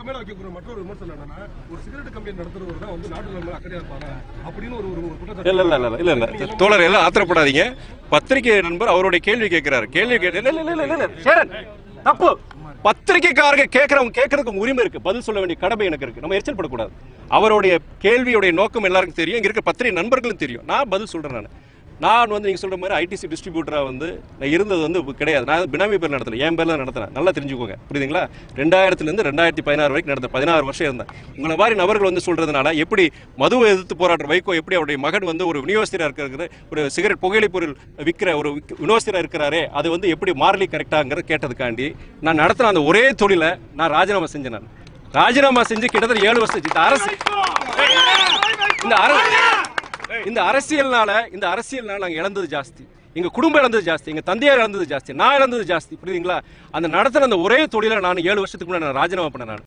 மேல வைக்கக்கூடிய மற்றொரு விமர்சனம் என்னன்னா ஒரு சிகரெட் கம்பெனி நடத்துறவர் தான் வந்து நாட்டு மேல அக்கறையா இருப்பாரா அப்படின்னு ஒரு ஒரு குற்றச்சாட்டு இல்ல இல்ல இல்ல இல்ல இல்ல தோழர் எல்லாம் ஆத்திரப்படாதீங்க பத்திரிகை நண்பர் அவருடைய கேள்வி கேட்கிறாரு கேள்வி கேட்டு இல்ல இல்ல இல்ல இல்ல இல்ல சேரன் தப்பு பத்திரிகைக்காரங்க கேட்கறவங்க கேட்கறதுக்கு உரிமை இருக்கு பதில் சொல்ல வேண்டிய கடமை எனக்கு இருக்கு நம்ம எரிச்சல் படக்கூடாது அவருடைய கேள்வியுடைய நோக்கம் எல்லாருக்கும் தெரியும் இங்க இருக்க பத்திரிகை நண்பர்களும் தெரியும் நான் பதில் சொல்றேன் நான் நான் வந்து நீங்க சொல்ற மாதிரி ஐடிசி டிஸ்ட்ரிபியூட்டரா வந்து நான் இருந்தது வந்து கிடையாது நான் பினாமி பேர் நடத்தல என் பேர்ல நடத்தினேன் நல்லா தெரிஞ்சுக்கோங்க புரியுதுங்களா ரெண்டாயிரத்துல இருந்து ரெண்டாயிரத்தி பதினாறு வரைக்கும் நடந்த பதினாறு வருஷம் இருந்தேன் உங்களை மாதிரி நபர்கள் வந்து சொல்றதுனால எப்படி மதுவை எதிர்த்து போராடுற வைகோ எப்படி அவருடைய மகன் வந்து ஒரு யூனிவர்சிட்டியா இருக்கிறது ஒரு சிகரெட் புகையிலை பொருள் விற்கிற ஒரு யூனிவர்சிட்டியா இருக்கிறாரே அது வந்து எப்படி மாறலி கரெக்டாங்கிற கேட்டதுக்காண்டி நான் நடத்தின அந்த ஒரே தொழிலை நான் ராஜினாமா செஞ்சேன் நான் ராஜினாமா செஞ்சு கிட்டத்தட்ட ஏழு வருஷம் ஆச்சு. இந்த அரசு இந்த அரசு இந்த அரசியல்னால இந்த அரசியல்னால நாங்க இழந்தது ஜாஸ்தி எங்க குடும்பம் இழந்தது ஜாஸ்தி எங்க தந்தையார் இழந்தது ஜாஸ்தி நான் இழந்தது ஜாஸ்தி புரியுதுங்களா அந்த நடத்துற அந்த ஒரே தொழிலை நான் ஏழு வருஷத்துக்கு முன்னாடி நான் ராஜினாமா பண்ணேன் நான்